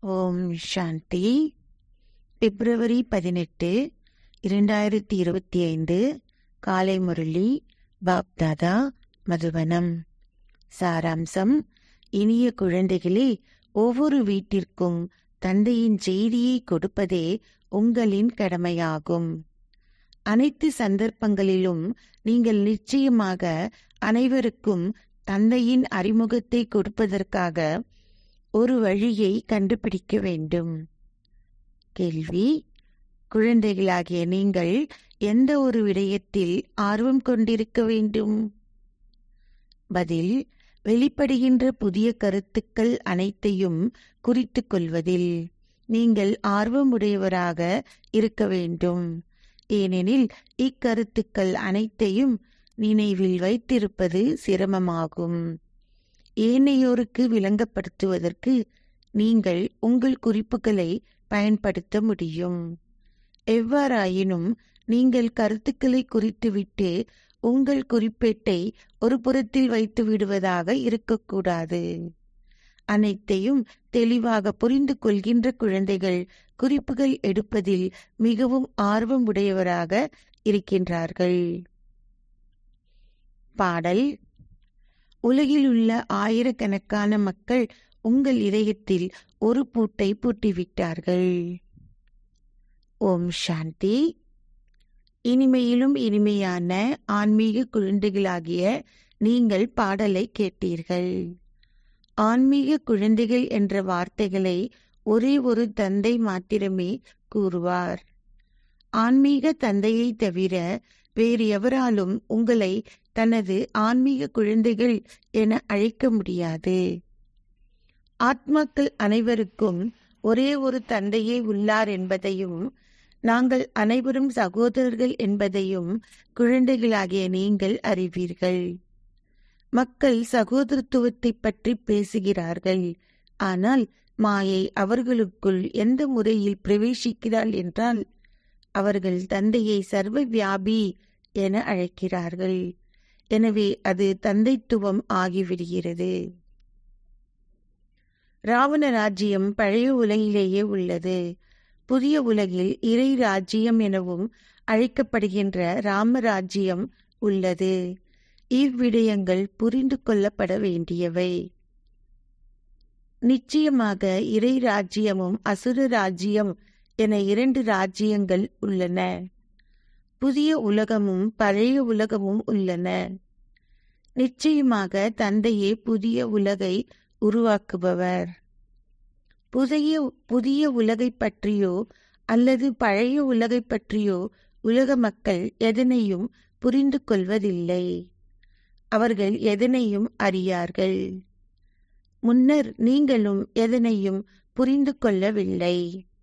ஓம் சாந்தி பிப்ரவரி பதினெட்டு இரண்டாயிரத்தி இருபத்தி ஐந்து காலை முரளி பாப்தாதா மதுவனம் சாராம்சம் இனிய குழந்தைகளே ஒவ்வொரு வீட்டிற்கும் தந்தையின் செய்தியை கொடுப்பதே உங்களின் கடமையாகும் அனைத்து சந்தர்ப்பங்களிலும் நீங்கள் நிச்சயமாக அனைவருக்கும் தந்தையின் அறிமுகத்தை கொடுப்பதற்காக ஒரு வழியை கண்டுபிடிக்க வேண்டும் கேள்வி குழந்தைகளாகிய நீங்கள் எந்த ஒரு விடயத்தில் ஆர்வம் கொண்டிருக்க வேண்டும் பதில் வெளிப்படுகின்ற புதிய கருத்துக்கள் அனைத்தையும் குறித்துக் கொள்வதில் நீங்கள் ஆர்வமுடையவராக இருக்க வேண்டும் ஏனெனில் இக்கருத்துக்கள் அனைத்தையும் நினைவில் வைத்திருப்பது சிரமமாகும் ஏனையோருக்கு விளங்கப்படுத்துவதற்கு நீங்கள் உங்கள் குறிப்புகளை பயன்படுத்த முடியும் எவ்வாறாயினும் நீங்கள் கருத்துக்களை குறித்துவிட்டு உங்கள் குறிப்பேட்டை ஒரு புறத்தில் வைத்து விடுவதாக இருக்கக்கூடாது அனைத்தையும் தெளிவாக புரிந்து கொள்கின்ற குழந்தைகள் குறிப்புகள் எடுப்பதில் மிகவும் ஆர்வம் உடையவராக இருக்கின்றார்கள் பாடல் உலகில் உள்ள ஆயிரக்கணக்கான மக்கள் உங்கள் இதயத்தில் ஒரு பூட்டை பூட்டிவிட்டார்கள் ஓம் சாந்தி இனிமையிலும் இனிமையான ஆன்மீக குழந்தைகளாகிய நீங்கள் பாடலை கேட்டீர்கள் ஆன்மீக குழந்தைகள் என்ற வார்த்தைகளை ஒரே ஒரு தந்தை மாத்திரமே கூறுவார் ஆன்மீக தந்தையை தவிர வேறு எவராலும் உங்களை தனது ஆன்மீக குழந்தைகள் என அழைக்க முடியாது ஆத்மாக்கள் அனைவருக்கும் ஒரே ஒரு தந்தையே உள்ளார் என்பதையும் நாங்கள் அனைவரும் சகோதரர்கள் என்பதையும் குழந்தைகளாகிய நீங்கள் அறிவீர்கள் மக்கள் சகோதரத்துவத்தை பற்றி பேசுகிறார்கள் ஆனால் மாயை அவர்களுக்குள் எந்த முறையில் பிரவேசிக்கிறாள் என்றால் அவர்கள் தந்தையை சர்வ வியாபி என அழைக்கிறார்கள் எனவே அது தந்தைத்துவம் ஆகிவிடுகிறது ராவண ராஜ்யம் பழைய உலகிலேயே உள்ளது புதிய உலகில் இறை ராஜ்யம் எனவும் அழைக்கப்படுகின்ற ராமராஜ்யம் உள்ளது இவ்விடயங்கள் புரிந்து கொள்ளப்பட வேண்டியவை நிச்சயமாக இறை ராஜ்யமும் அசுர ராஜ்யம் என இரண்டு ராஜ்யங்கள் உள்ளன புதிய உலகமும் பழைய உலகமும் உள்ளன நிச்சயமாக தந்தையே புதிய உலகை உருவாக்குபவர் புதிய புதிய உலகை பற்றியோ அல்லது பழைய உலகை பற்றியோ உலக மக்கள் எதனையும் புரிந்து கொள்வதில்லை அவர்கள் எதனையும் அறியார்கள் முன்னர் நீங்களும் எதனையும் புரிந்து கொள்ளவில்லை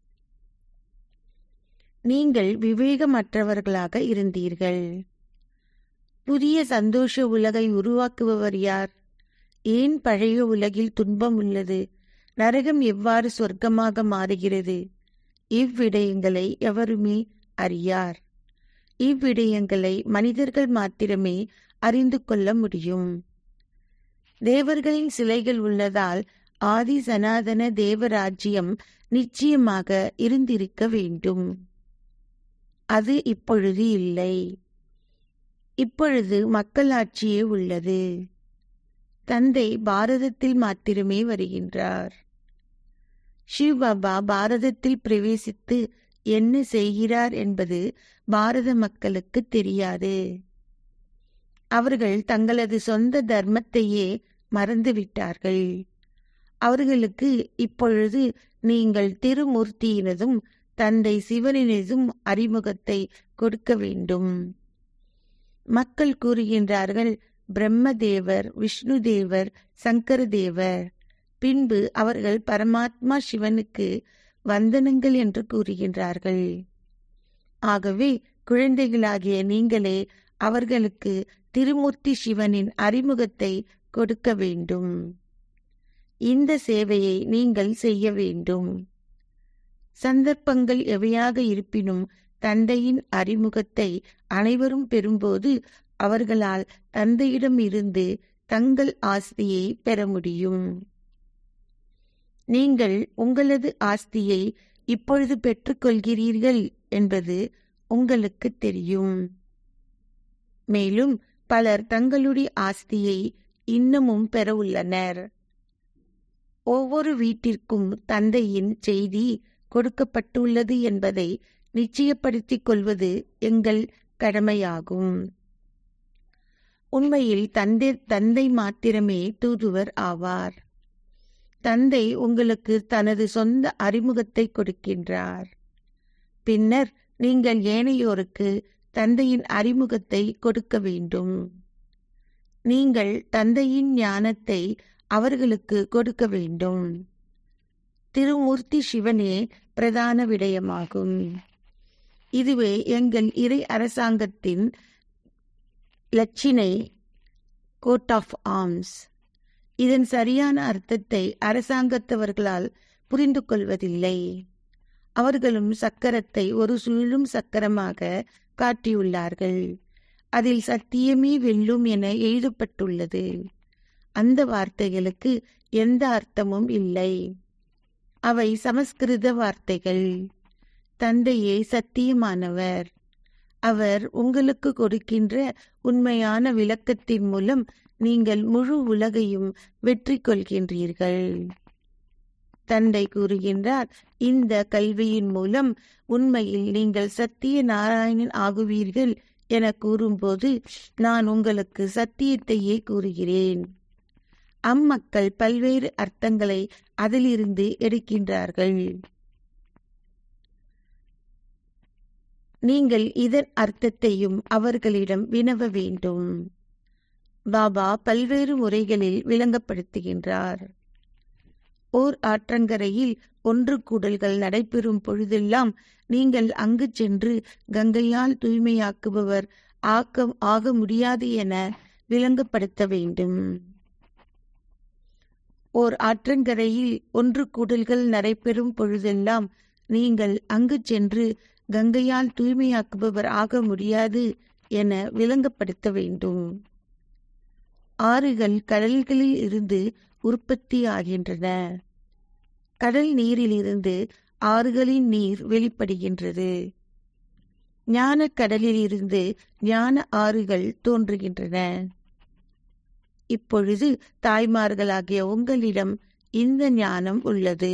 நீங்கள் விவேகமற்றவர்களாக இருந்தீர்கள் புதிய சந்தோஷ உலகை உருவாக்குபவர் யார் ஏன் பழைய உலகில் துன்பம் உள்ளது நரகம் எவ்வாறு சொர்க்கமாக மாறுகிறது இவ்விடயங்களை எவருமே அறியார் இவ்விடயங்களை மனிதர்கள் மாத்திரமே அறிந்து கொள்ள முடியும் தேவர்களின் சிலைகள் உள்ளதால் ஆதி சனாதன தேவராஜ்யம் நிச்சயமாக இருந்திருக்க வேண்டும் அது இப்பொழுது இல்லை இப்பொழுது மக்களாட்சியே உள்ளது தந்தை பாரதத்தில் மாத்திரமே வருகின்றார் சிவ் பாபா பாரதத்தில் பிரவேசித்து என்ன செய்கிறார் என்பது பாரத மக்களுக்கு தெரியாது அவர்கள் தங்களது சொந்த தர்மத்தையே மறந்துவிட்டார்கள் அவர்களுக்கு இப்பொழுது நீங்கள் திருமூர்த்தியினதும் தந்தை சிவனினதும் அறிமுகத்தை கொடுக்க வேண்டும் மக்கள் கூறுகின்றார்கள் பிரம்மதேவர் விஷ்ணு தேவர் சங்கர தேவர் பின்பு அவர்கள் பரமாத்மா சிவனுக்கு வந்தனங்கள் என்று கூறுகின்றார்கள் ஆகவே குழந்தைகளாகிய நீங்களே அவர்களுக்கு திருமூர்த்தி சிவனின் அறிமுகத்தை கொடுக்க வேண்டும் இந்த சேவையை நீங்கள் செய்ய வேண்டும் சந்தர்ப்பங்கள் எவையாக இருப்பினும் தந்தையின் அறிமுகத்தை அனைவரும் பெறும்போது அவர்களால் தந்தையிடம் இருந்து தங்கள் ஆஸ்தியை பெற முடியும் நீங்கள் உங்களது ஆஸ்தியை இப்பொழுது பெற்றுக்கொள்கிறீர்கள் என்பது உங்களுக்கு தெரியும் மேலும் பலர் தங்களுடைய ஆஸ்தியை இன்னமும் பெற உள்ளனர் ஒவ்வொரு வீட்டிற்கும் தந்தையின் செய்தி கொடுக்கப்பட்டுள்ளது என்பதை நிச்சயப்படுத்திக் கொள்வது எங்கள் கடமையாகும் உண்மையில் தந்தை தந்தை மாத்திரமே தூதுவர் ஆவார் தந்தை உங்களுக்கு தனது சொந்த அறிமுகத்தை கொடுக்கின்றார் பின்னர் நீங்கள் ஏனையோருக்கு தந்தையின் அறிமுகத்தை கொடுக்க வேண்டும் நீங்கள் தந்தையின் ஞானத்தை அவர்களுக்கு கொடுக்க வேண்டும் திருமூர்த்தி சிவனே பிரதான விடயமாகும் இதுவே எங்கள் இறை அரசாங்கத்தின் லட்சினை கோட் ஆஃப் ஆர்ம்ஸ் இதன் சரியான அர்த்தத்தை அரசாங்கத்தவர்களால் புரிந்து கொள்வதில்லை அவர்களும் சக்கரத்தை ஒரு சுழலும் சக்கரமாக காட்டியுள்ளார்கள் அதில் சத்தியமே வெல்லும் என எழுதப்பட்டுள்ளது அந்த வார்த்தைகளுக்கு எந்த அர்த்தமும் இல்லை அவை சமஸ்கிருத வார்த்தைகள் தந்தையே சத்தியமானவர் அவர் உங்களுக்கு கொடுக்கின்ற உண்மையான விளக்கத்தின் மூலம் நீங்கள் முழு உலகையும் வெற்றி கொள்கின்றீர்கள் தந்தை கூறுகின்றார் இந்த கல்வியின் மூலம் உண்மையில் நீங்கள் சத்திய நாராயணன் ஆகுவீர்கள் என கூறும்போது நான் உங்களுக்கு சத்தியத்தையே கூறுகிறேன் அம்மக்கள் பல்வேறு அர்த்தங்களை அதிலிருந்து எடுக்கின்றார்கள் நீங்கள் இதன் அர்த்தத்தையும் அவர்களிடம் வினவ வேண்டும் பாபா பல்வேறு முறைகளில் விளங்கப்படுத்துகின்றார் ஓர் ஆற்றங்கரையில் ஒன்று கூடல்கள் நடைபெறும் பொழுதெல்லாம் நீங்கள் அங்கு சென்று கங்கையால் தூய்மையாக்குபவர் ஆக்க ஆக முடியாது என விளங்கப்படுத்த வேண்டும் ஓர் ஆற்றங்கரையில் ஒன்று கூடல்கள் நடைபெறும் பொழுதெல்லாம் நீங்கள் அங்கு சென்று கங்கையால் தூய்மையாக்குபவர் ஆக முடியாது என விளங்கப்படுத்த வேண்டும் ஆறுகள் கடல்களில் இருந்து உற்பத்தி ஆகின்றன கடல் நீரிலிருந்து ஆறுகளின் நீர் வெளிப்படுகின்றது ஞான கடலில் இருந்து ஞான ஆறுகள் தோன்றுகின்றன இப்பொழுது தாய்மார்களாகிய உங்களிடம் இந்த ஞானம் உள்ளது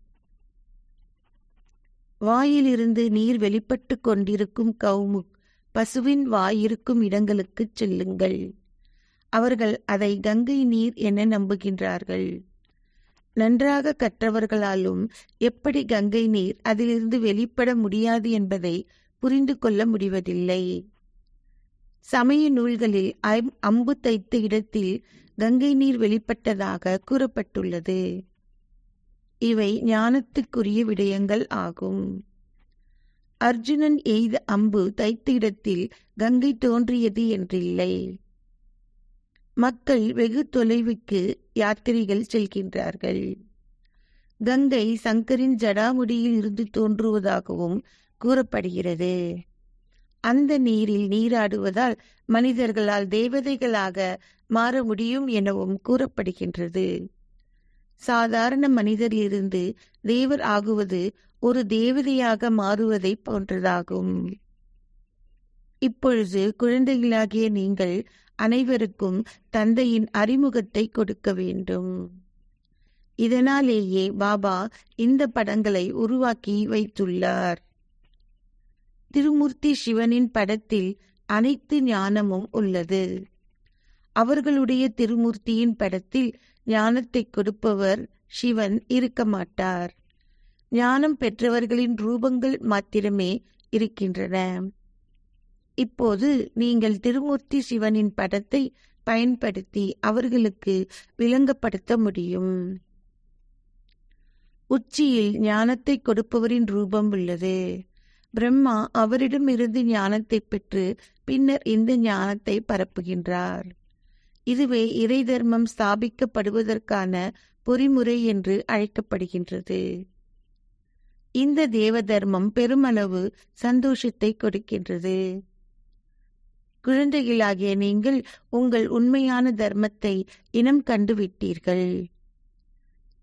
வாயிலிருந்து நீர் வெளிப்பட்டு கொண்டிருக்கும் கவுமுக் பசுவின் வாயிருக்கும் இடங்களுக்கு செல்லுங்கள் அவர்கள் அதை கங்கை நீர் என நம்புகின்றார்கள் நன்றாக கற்றவர்களாலும் எப்படி கங்கை நீர் அதிலிருந்து வெளிப்பட முடியாது என்பதை புரிந்து கொள்ள முடிவதில்லை சமய நூல்களில் அம்பு தைத்த இடத்தில் கங்கை நீர் வெளிப்பட்டதாக கூறப்பட்டுள்ளது இவை ஞானத்துக்குரிய விடயங்கள் ஆகும் அர்ஜுனன் எய்த அம்பு தைத்த இடத்தில் கங்கை தோன்றியது என்றில்லை மக்கள் வெகு தொலைவுக்கு யாத்திரைகள் செல்கின்றார்கள் கங்கை சங்கரின் ஜடாமுடியில் இருந்து தோன்றுவதாகவும் கூறப்படுகிறது அந்த நீரில் நீராடுவதால் மனிதர்களால் தேவதைகளாக மாற முடியும் எனவும் கூறப்படுகின்றது சாதாரண மனிதரிலிருந்து தேவர் ஆகுவது ஒரு தேவதையாக மாறுவதை போன்றதாகும் இப்பொழுது குழந்தைகளாகிய நீங்கள் அனைவருக்கும் தந்தையின் அறிமுகத்தை கொடுக்க வேண்டும் இதனாலேயே பாபா இந்த படங்களை உருவாக்கி வைத்துள்ளார் திருமூர்த்தி சிவனின் படத்தில் அனைத்து ஞானமும் உள்ளது அவர்களுடைய திருமூர்த்தியின் படத்தில் ஞானத்தை கொடுப்பவர் சிவன் இருக்க மாட்டார் ஞானம் பெற்றவர்களின் ரூபங்கள் மாத்திரமே இருக்கின்றன இப்போது நீங்கள் திருமூர்த்தி சிவனின் படத்தை பயன்படுத்தி அவர்களுக்கு விளங்கப்படுத்த முடியும் உச்சியில் ஞானத்தை கொடுப்பவரின் ரூபம் உள்ளது பிரம்மா அவரிடமிருந்து ஞானத்தை பெற்று பின்னர் இந்த ஞானத்தை பரப்புகின்றார் இதுவே இறை தர்மம் ஸ்தாபிக்கப்படுவதற்கான பொறிமுறை என்று அழைக்கப்படுகின்றது இந்த தேவ தர்மம் பெருமளவு சந்தோஷத்தை கொடுக்கின்றது குழந்தைகளாகிய நீங்கள் உங்கள் உண்மையான தர்மத்தை இனம் கண்டுவிட்டீர்கள்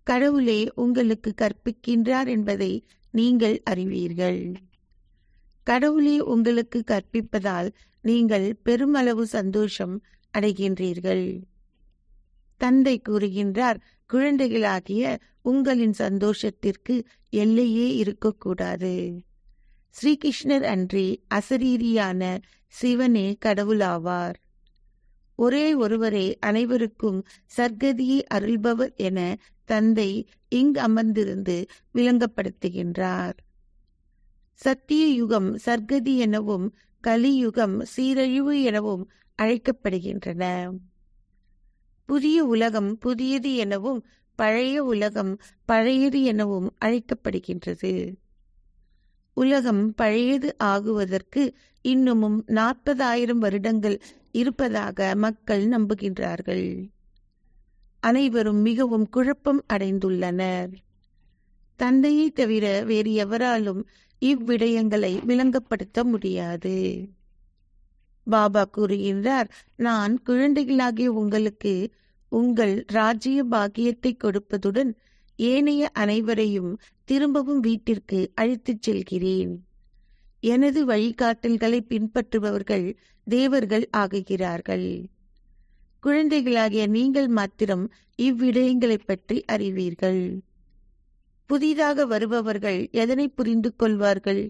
கடவுளே உங்களுக்கு கற்பிக்கின்றார் என்பதை நீங்கள் அறிவீர்கள் கடவுளே உங்களுக்கு கற்பிப்பதால் நீங்கள் பெருமளவு சந்தோஷம் அடைகின்றீர்கள் தந்தை கூறுகின்றார் குழந்தைகளாகிய உங்களின் சந்தோஷத்திற்கு எல்லையே இருக்கக்கூடாது ஸ்ரீகிருஷ்ணர் அன்றி அசரீரியான சிவனே கடவுளாவார் ஒரே ஒருவரே அனைவருக்கும் சர்க்கதியை அருள்பவர் என தந்தை இங்கு அமர்ந்திருந்து விளங்கப்படுத்துகின்றார் சத்திய யுகம் சர்க்கதி எனவும் கலியுகம் சீரழிவு எனவும் அழைக்கப்படுகின்றன புதிய உலகம் புதியது எனவும் பழைய உலகம் பழையது எனவும் அழைக்கப்படுகின்றது உலகம் பழையது ஆகுவதற்கு இன்னமும் நாற்பதாயிரம் வருடங்கள் இருப்பதாக மக்கள் நம்புகின்றார்கள் அனைவரும் மிகவும் குழப்பம் அடைந்துள்ளனர் தந்தையை தவிர வேறு எவராலும் இவ்விடயங்களை விளங்கப்படுத்த முடியாது பாபா கூறுகின்றார் நான் குழந்தைகளாகிய உங்களுக்கு உங்கள் ராஜ்ய பாக்கியத்தை கொடுப்பதுடன் ஏனைய அனைவரையும் திரும்பவும் வீட்டிற்கு அழைத்துச் செல்கிறேன் எனது வழிகாட்டல்களை பின்பற்றுபவர்கள் தேவர்கள் ஆகுகிறார்கள் குழந்தைகளாகிய நீங்கள் மாத்திரம் இவ்விடயங்களைப் பற்றி அறிவீர்கள் புதிதாக வருபவர்கள் எதனை புரிந்து கொள்வார்கள்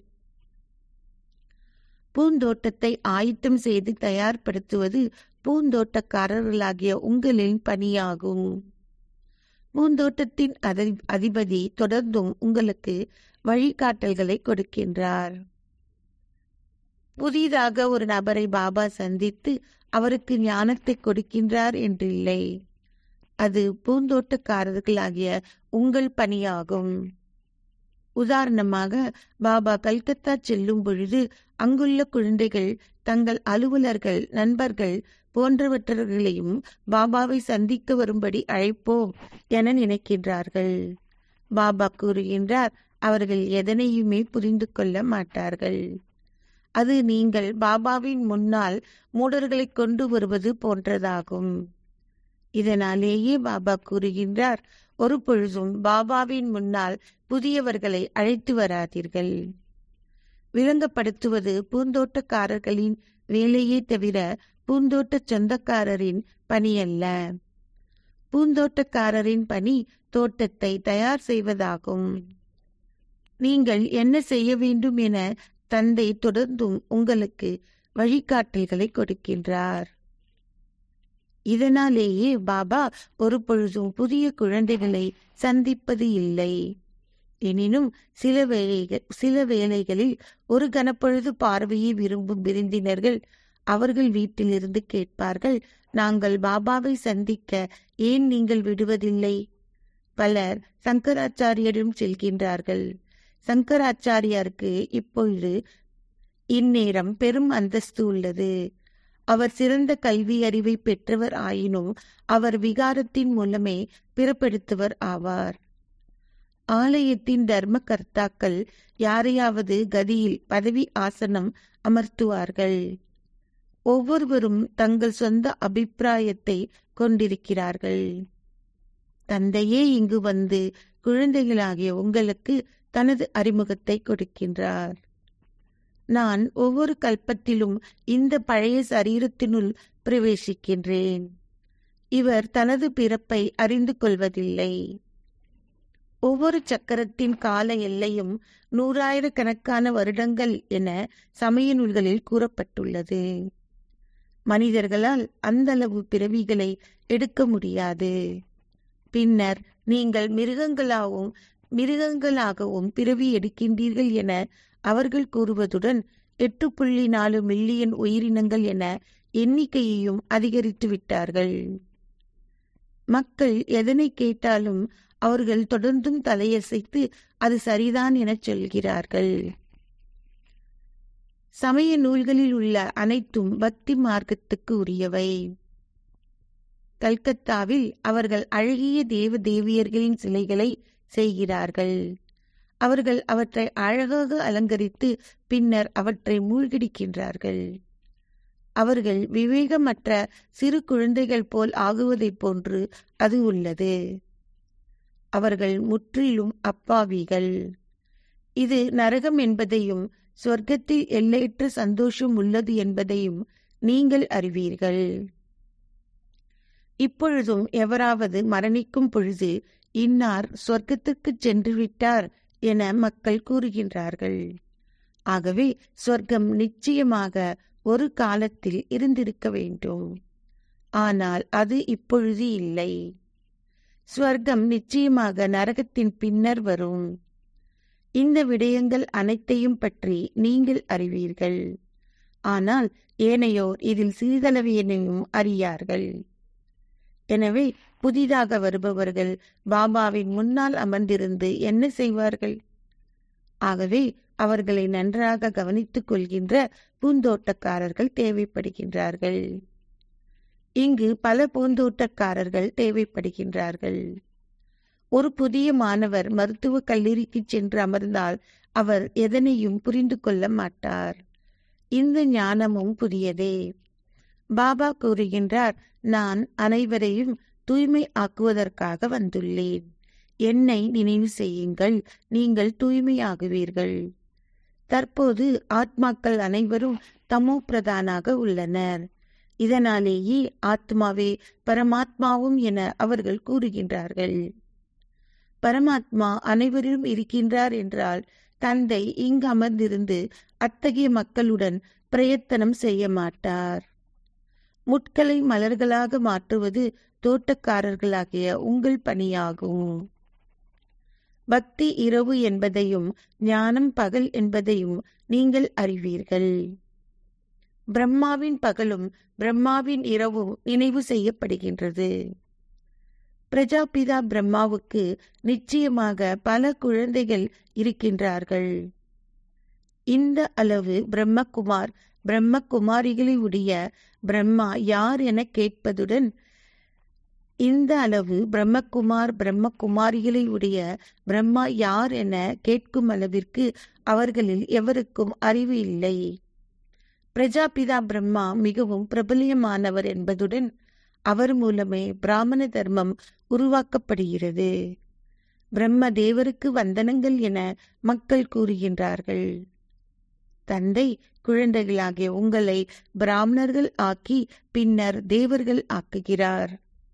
பூந்தோட்டத்தை ஆயத்தம் செய்து தயார்படுத்துவது பூந்தோட்டக்காரர்களாகிய உங்களின் பணியாகும் பூந்தோட்டத்தின் அதி- அதிபதி தொடர்ந்தும் உங்களுக்கு வழிகாட்டல்களை கொடுக்கின்றார் புதிதாக ஒரு நபரை பாபா சந்தித்து அவருக்கு ஞானத்தை கொடுக்கின்றார் என்றில்லை அது பூந்தோட்டக்காரர்களாகிய உங்கள் பணியாகும் உதாரணமாக பாபா கல்கத்தா செல்லும் பொழுது அங்குள்ள குழந்தைகள் தங்கள் அலுவலர்கள் நண்பர்கள் போன்றவற்றர்களையும் பாபாவை சந்திக்க வரும்படி அழைப்போம் என நினைக்கின்றார்கள் பாபா கூறுகின்றார் அவர்கள் எதனையுமே புரிந்து கொள்ள மாட்டார்கள் அது நீங்கள் பாபாவின் முன்னால் மூடர்களை கொண்டு வருவது போன்றதாகும் இதனாலேயே பாபா கூறுகின்றார் ஒரு பொழுதும் பாபாவின் முன்னால் புதியவர்களை அழைத்து வராதீர்கள் விளங்கப்படுத்துவது பூந்தோட்டக்காரர்களின் வேலையே தவிர பூந்தோட்ட சொந்தக்காரரின் பணியல்ல பூந்தோட்டக்காரரின் பணி தோட்டத்தை தயார் செய்வதாகும் நீங்கள் என்ன செய்ய வேண்டும் என தந்தை தொடர்ந்தும் உங்களுக்கு வழிகாட்டல்களை கொடுக்கின்றார் இதனாலேயே பாபா ஒரு பொழுதும் புதிய குழந்தைகளை சந்திப்பது இல்லை எனினும் சில வேளைகள் சில வேளைகளில் ஒரு கனப்பொழுது பார்வையை விரும்பும் விருந்தினர்கள் அவர்கள் வீட்டிலிருந்து கேட்பார்கள் நாங்கள் பாபாவை சந்திக்க ஏன் நீங்கள் விடுவதில்லை பலர் சங்கராச்சாரியரிடம் செல்கின்றார்கள் சங்கராச்சாரியாருக்கு இப்பொழுது இந்நேரம் பெரும் அந்தஸ்து உள்ளது அவர் சிறந்த கல்வி அறிவை பெற்றவர் ஆயினும் அவர் விகாரத்தின் மூலமே பிறப்பெடுத்தவர் ஆவார் ஆலயத்தின் தர்ம கர்த்தாக்கள் யாரையாவது கதியில் பதவி ஆசனம் அமர்த்துவார்கள் ஒவ்வொருவரும் தங்கள் சொந்த அபிப்பிராயத்தை கொண்டிருக்கிறார்கள் தந்தையே இங்கு வந்து குழந்தைகளாகிய உங்களுக்கு தனது அறிமுகத்தை கொடுக்கின்றார் நான் ஒவ்வொரு கல்பத்திலும் இந்த பழைய சரீரத்தினுள் பிரவேசிக்கின்றேன் இவர் தனது பிறப்பை அறிந்து கொள்வதில்லை ஒவ்வொரு சக்கரத்தின் கால எல்லையும் நூறாயிரக்கணக்கான வருடங்கள் என சமய நூல்களில் கூறப்பட்டுள்ளது மனிதர்களால் அந்த அளவு பிறவிகளை எடுக்க முடியாது பின்னர் நீங்கள் மிருகங்களாகவும் மிருகங்களாகவும் பிறவி எடுக்கின்றீர்கள் என அவர்கள் கூறுவதுடன் எட்டு புள்ளி நாலு மில்லியன் உயிரினங்கள் என எண்ணிக்கையையும் அதிகரித்து விட்டார்கள் மக்கள் எதனை கேட்டாலும் அவர்கள் தொடர்ந்தும் தலையசைத்து அது சரிதான் எனச் சொல்கிறார்கள் சமய நூல்களில் உள்ள அனைத்தும் பக்தி மார்க்கத்துக்கு உரியவை கல்கத்தாவில் அவர்கள் அழகிய தேவ தேவியர்களின் சிலைகளை செய்கிறார்கள் அவர்கள் அவற்றை அழகாக அலங்கரித்து பின்னர் அவற்றை மூழ்கடிக்கின்றார்கள் அவர்கள் விவேகமற்ற சிறு குழந்தைகள் போல் ஆகுவதைப் போன்று அது உள்ளது அவர்கள் முற்றிலும் அப்பாவிகள் இது நரகம் என்பதையும் சொர்க்கத்தில் எல்லையற்ற சந்தோஷம் உள்ளது என்பதையும் நீங்கள் அறிவீர்கள் இப்பொழுதும் எவராவது மரணிக்கும் பொழுது இன்னார் சொர்க்கத்திற்கு சென்று விட்டார் என மக்கள் கூறுகின்றார்கள் ஆகவே சொர்க்கம் நிச்சயமாக ஒரு காலத்தில் இருந்திருக்க வேண்டும் ஆனால் அது இப்பொழுது இல்லை ஸ்வர்க்கம் நிச்சயமாக நரகத்தின் பின்னர் வரும் இந்த விடயங்கள் அனைத்தையும் பற்றி நீங்கள் அறிவீர்கள் ஆனால் ஏனையோர் இதில் சிறிதளவியனையும் அறியார்கள் எனவே புதிதாக வருபவர்கள் பாபாவின் முன்னால் அமர்ந்திருந்து என்ன செய்வார்கள் ஆகவே அவர்களை நன்றாக கவனித்துக் கொள்கின்ற பூந்தோட்டக்காரர்கள் தேவைப்படுகின்றார்கள் இங்கு பல பூந்தோட்டக்காரர்கள் தேவைப்படுகின்றார்கள் ஒரு புதிய மாணவர் மருத்துவக் கல்லூரிக்கு சென்று அமர்ந்தால் அவர் எதனையும் புரிந்து கொள்ள மாட்டார் இந்த ஞானமும் புதியதே பாபா கூறுகின்றார் நான் அனைவரையும் தூய்மை ஆக்குவதற்காக வந்துள்ளேன் என்னை நினைவு செய்யுங்கள் நீங்கள் தூய்மையாகுவீர்கள் தற்போது ஆத்மாக்கள் அனைவரும் தமோ பிரதானாக உள்ளனர் இதனாலேயே ஆத்மாவே பரமாத்மாவும் என அவர்கள் கூறுகின்றார்கள் பரமாத்மா அனைவரிலும் இருக்கின்றார் என்றால் தந்தை இங்கு அமர்ந்திருந்து அத்தகைய மக்களுடன் பிரயத்தனம் செய்ய மாட்டார் முட்களை மலர்களாக மாற்றுவது தோட்டக்காரர்களாகிய உங்கள் பணியாகும் பக்தி இரவு என்பதையும் ஞானம் பகல் என்பதையும் நீங்கள் அறிவீர்கள் பிரம்மாவின் பகலும் பிரம்மாவின் இரவும் நினைவு செய்யப்படுகின்றது பிரஜாபிதா பிரம்மாவுக்கு நிச்சயமாக பல குழந்தைகள் இருக்கின்றார்கள் இந்த அளவு பிரம்மகுமார் பிரம்மகுமாரிகளை உடைய பிரம்மா யார் என கேட்பதுடன் இந்த அளவு பிரம்மகுமார் பிரம்மகுமாரிகளை உடைய பிரம்மா யார் என கேட்கும் அளவிற்கு அவர்களில் எவருக்கும் அறிவு இல்லை பிரஜாபிதா பிரம்மா மிகவும் பிரபலியமானவர் என்பதுடன் அவர் மூலமே பிராமண தர்மம் உருவாக்கப்படுகிறது பிரம்ம தேவருக்கு வந்தனங்கள் என மக்கள் கூறுகின்றார்கள் தந்தை குழந்தைகளாகிய உங்களை பிராமணர்கள் ஆக்கி பின்னர் தேவர்கள் ஆக்குகிறார்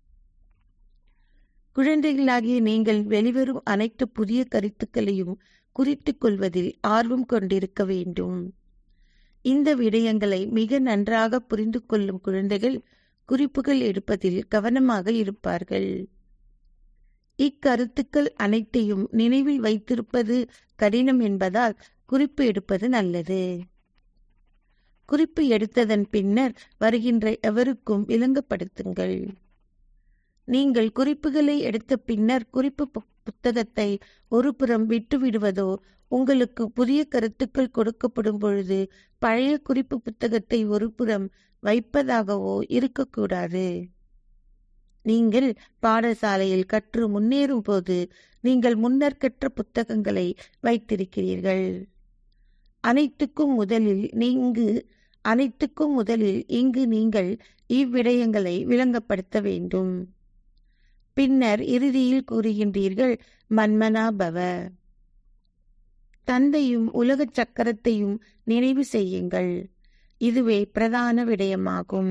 குழந்தைகளாகிய நீங்கள் வெளிவரும் அனைத்து புதிய கருத்துக்களையும் குறித்துக் கொள்வதில் ஆர்வம் கொண்டிருக்க வேண்டும் இந்த விடயங்களை மிக நன்றாக புரிந்து கொள்ளும் குழந்தைகள் குறிப்புகள் எடுப்பதில் கவனமாக இருப்பார்கள் இக்கருத்துக்கள் அனைத்தையும் நினைவில் வைத்திருப்பது கடினம் என்பதால் குறிப்பு எடுப்பது நல்லது குறிப்பு எடுத்ததன் பின்னர் வருகின்ற எவருக்கும் விளங்கப்படுத்துங்கள் நீங்கள் குறிப்புகளை எடுத்த பின்னர் குறிப்பு புத்தகத்தை ஒரு புறம் விட்டுவிடுவதோ உங்களுக்கு புதிய கருத்துக்கள் கொடுக்கப்படும் பொழுது பழைய குறிப்பு புத்தகத்தை ஒரு புறம் வைப்பதாகவோ இருக்கக்கூடாது நீங்கள் பாடசாலையில் கற்று முன்னேறும் போது நீங்கள் முன்னர் கற்ற புத்தகங்களை வைத்திருக்கிறீர்கள் அனைத்துக்கும் முதலில் நீங்கு அனைத்துக்கும் முதலில் இங்கு நீங்கள் இவ்விடயங்களை விளங்கப்படுத்த வேண்டும் பின்னர் இறுதியில் கூறுகின்றீர்கள் மன்மனா பவ தந்தையும் உலக சக்கரத்தையும் நினைவு செய்யுங்கள் இதுவே பிரதான விடயமாகும்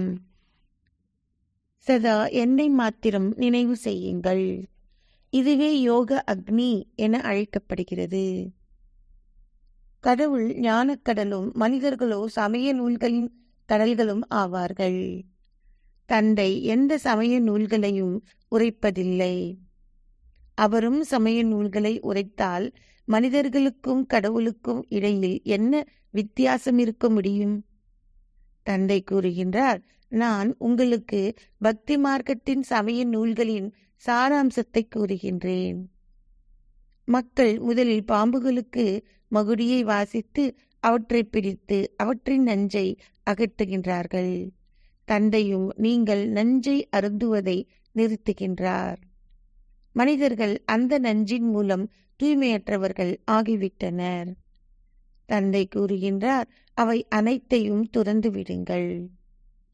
சதா என்னை மாத்திரம் நினைவு செய்யுங்கள் இதுவே யோக அக்னி என அழைக்கப்படுகிறது கடவுள் ஞானக்கடலும் மனிதர்களோ சமய நூல்களின் கடல்களும் ஆவார்கள் தந்தை எந்த சமய நூல்களையும் உரைப்பதில்லை அவரும் சமய நூல்களை உரைத்தால் மனிதர்களுக்கும் கடவுளுக்கும் இடையில் என்ன வித்தியாசம் இருக்க முடியும் தந்தை கூறுகின்றார் நான் உங்களுக்கு பக்தி மார்க்கத்தின் சமய நூல்களின் சாராம்சத்தை கூறுகின்றேன் மக்கள் முதலில் பாம்புகளுக்கு மகுடியை வாசித்து அவற்றை பிடித்து அவற்றின் நஞ்சை அகற்றுகின்றார்கள் தந்தையும் நீங்கள் நஞ்சை அருந்துவதை நிறுத்துகின்றார் மனிதர்கள் அந்த நஞ்சின் மூலம் தூய்மையற்றவர்கள் ஆகிவிட்டனர் தந்தை கூறுகின்றார் அவை அனைத்தையும் துறந்து விடுங்கள்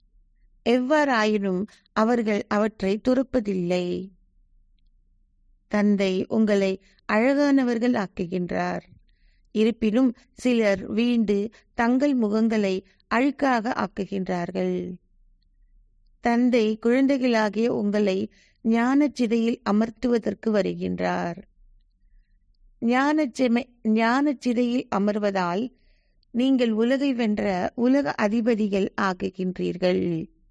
எவ்வாறாயினும் அவர்கள் அவற்றை துறப்பதில்லை தந்தை உங்களை அழகானவர்கள் ஆக்குகின்றார் இருப்பினும் சிலர் வீண்டு தங்கள் முகங்களை அழுக்காக ஆக்குகின்றார்கள் தந்தை குழந்தைகளாகிய உங்களை ஞான சிதையில் அமர்த்துவதற்கு வருகின்றார் ஞான சிமை ஞான சிதையில் அமர்வதால் நீங்கள் உலகை வென்ற உலக அதிபதிகள் ஆகுகின்றீர்கள்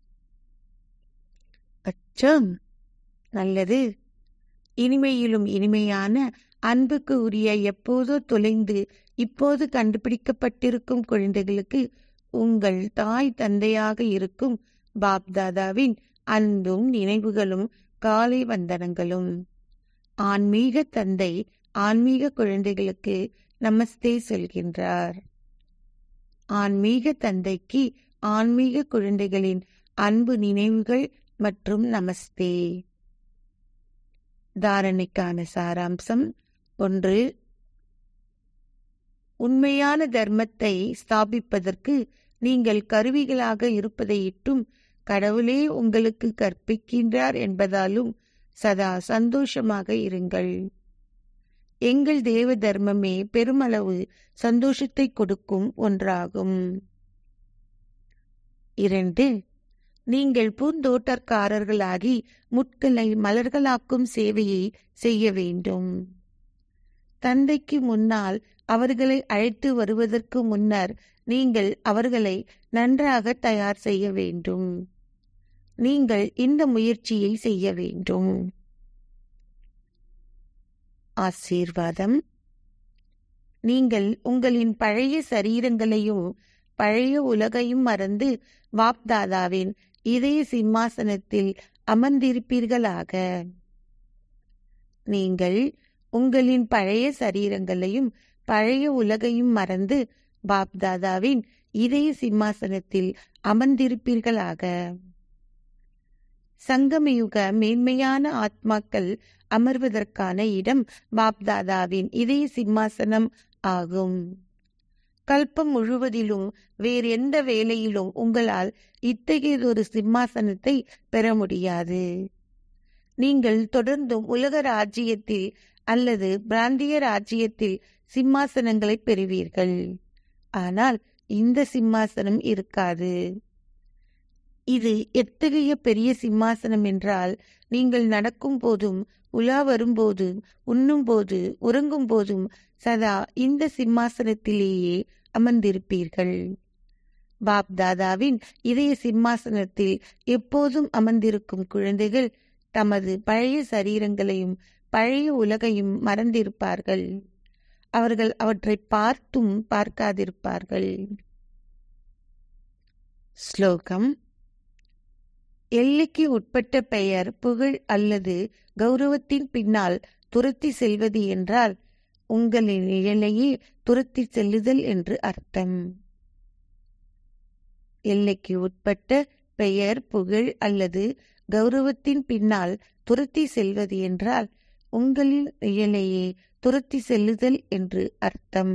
அச்சம் நல்லது இனிமையிலும் இனிமையான அன்புக்கு உரிய எப்போதோ தொலைந்து இப்போது கண்டுபிடிக்கப்பட்டிருக்கும் குழந்தைகளுக்கு உங்கள் தாய் தந்தையாக இருக்கும் பாப்தாதாவின் அன்பும் நினைவுகளும் காலை வந்தனங்களும் ஆன்மீக தந்தை ஆன்மீக குழந்தைகளுக்கு நமஸ்தே சொல்கின்றார் ஆன்மீக தந்தைக்கு ஆன்மீக குழந்தைகளின் அன்பு நினைவுகள் மற்றும் நமஸ்தே தாரணைக்கான சாராம்சம் ஒன்று உண்மையான தர்மத்தை ஸ்தாபிப்பதற்கு நீங்கள் கருவிகளாக இருப்பதையிட்டும் கடவுளே உங்களுக்கு கற்பிக்கின்றார் என்பதாலும் சதா சந்தோஷமாக இருங்கள் எங்கள் தேவ தர்மமே பெருமளவு சந்தோஷத்தை கொடுக்கும் ஒன்றாகும் இரண்டு நீங்கள் பூந்தோட்டக்காரர்களாகி முட்களை மலர்களாக்கும் சேவையை செய்ய வேண்டும் தந்தைக்கு முன்னால் அவர்களை அழைத்து வருவதற்கு முன்னர் நீங்கள் அவர்களை நன்றாக தயார் செய்ய வேண்டும் நீங்கள் இந்த முயற்சியை செய்ய வேண்டும் ஆசீர்வாதம் நீங்கள் உங்களின் பழைய சரீரங்களையும் பழைய உலகையும் மறந்து வாப்தாதாவின் இதய சிம்மாசனத்தில் அமர்ந்திருப்பீர்களாக நீங்கள் உங்களின் பழைய சரீரங்களையும் பழைய உலகையும் மறந்து பாப்தாதாவின் இதய சிம்மாசனத்தில் அமர்ந்திருப்பீர்களாக சங்கமயுக மேன்மையான ஆத்மாக்கள் அமர்வதற்கான இடம் பாப்தாதாவின் இதய சிம்மாசனம் ஆகும் கல்பம் முழுவதிலும் வேறு எந்த வேலையிலும் உங்களால் இத்தகையதொரு சிம்மாசனத்தை பெற முடியாது நீங்கள் தொடர்ந்தும் உலக ராஜ்யத்தில் அல்லது பிராந்திய ராஜ்யத்தில் சிம்மாசனங்களை பெறுவீர்கள் ஆனால் இந்த சிம்மாசனம் இருக்காது இது எத்தகைய பெரிய சிம்மாசனம் என்றால் நீங்கள் நடக்கும் போதும் உலா வரும்போதும் உண்ணும் போது உறங்கும் போதும் சதா இந்த சிம்மாசனத்திலேயே அமர்ந்திருப்பீர்கள் பாப் தாதாவின் இதய சிம்மாசனத்தில் எப்போதும் அமர்ந்திருக்கும் குழந்தைகள் தமது பழைய சரீரங்களையும் பழைய உலகையும் மறந்திருப்பார்கள் அவர்கள் அவற்றை பார்த்தும் பார்க்காதிருப்பார்கள் ஸ்லோகம் எல்லைக்கு உட்பட்ட பெயர் புகழ் அல்லது கௌரவத்தின் பின்னால் துரத்தி செல்வது என்றால் உங்களின் நிழலையே துரத்தி செல்லுதல் என்று அர்த்தம் எல்லைக்கு உட்பட்ட பெயர் புகழ் அல்லது கௌரவத்தின் பின்னால் துரத்தி செல்வது என்றால் உங்களின் நிழலையே துரத்தி செல்லுதல் என்று அர்த்தம்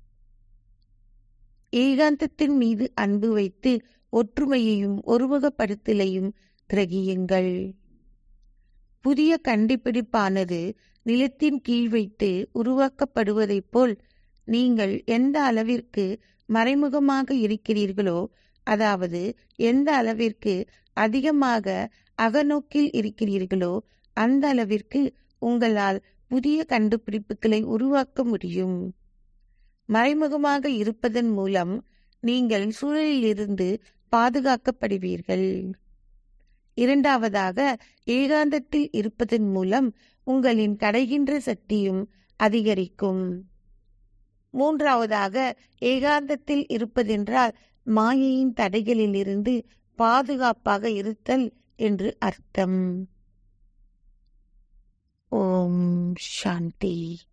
ஏகாந்தத்தின் மீது அன்பு வைத்து ஒற்றுமையையும் ஒருமுகப்படுத்தலையும் கிரகியுங்கள் புதிய கண்டுபிடிப்பானது நிலத்தின் கீழ் வைத்து உருவாக்கப்படுவதைப் போல் நீங்கள் எந்த அளவிற்கு மறைமுகமாக இருக்கிறீர்களோ அதாவது எந்த அளவிற்கு அதிகமாக அகநோக்கில் இருக்கிறீர்களோ அந்த அளவிற்கு உங்களால் புதிய கண்டுபிடிப்புகளை உருவாக்க முடியும் மறைமுகமாக இருப்பதன் மூலம் நீங்கள் சூழலிலிருந்து பாதுகாக்கப்படுவீர்கள் இரண்டாவதாக ஏகாந்தத்தில் இருப்பதன் மூலம் உங்களின் கடைகின்ற சக்தியும் அதிகரிக்கும் மூன்றாவதாக ஏகாந்தத்தில் இருப்பதென்றால் மாயையின் தடைகளிலிருந்து பாதுகாப்பாக இருத்தல் என்று அர்த்தம் ஓம் சாந்தி